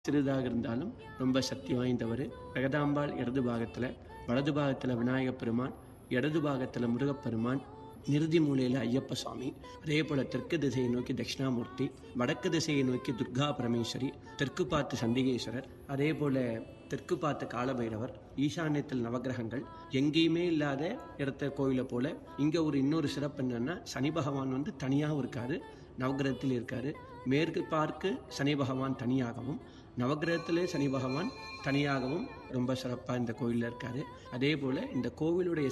சிறிதாக இருந்தாலும் ரொம்ப சக்தி வாய்ந்தவர் பிரகதாம்பாள் இடது பாகத்தில் வலது பாகத்தில் விநாயகப் பெருமான் இடது பாகத்தில் முருகப்பெருமான் நிறுதி மூலையில் ஐயப்ப சுவாமி அதே போல் தெற்கு திசையை நோக்கி தட்சிணாமூர்த்தி வடக்கு திசையை நோக்கி துர்கா பரமேஸ்வரி தெற்கு பார்த்து சண்டிகேஸ்வரர் அதே போல் தெற்கு பார்த்த காலபைரவர் ஈசான்யத்தில் நவக்கிரகங்கள் எங்கேயுமே இல்லாத இடத்த கோயிலை போல இங்கே ஒரு இன்னொரு சிறப்பு என்னன்னா சனி பகவான் வந்து தனியாகவும் இருக்காரு நவக்கிரகத்தில் இருக்காரு மேற்கு பார்க்கு சனி பகவான் தனியாகவும் நவக்கிரகத்திலே சனி பகவான் தனியாகவும் ரொம்ப சிறப்பாக இந்த கோயிலில் இருக்காரு அதே போல் இந்த கோவிலுடைய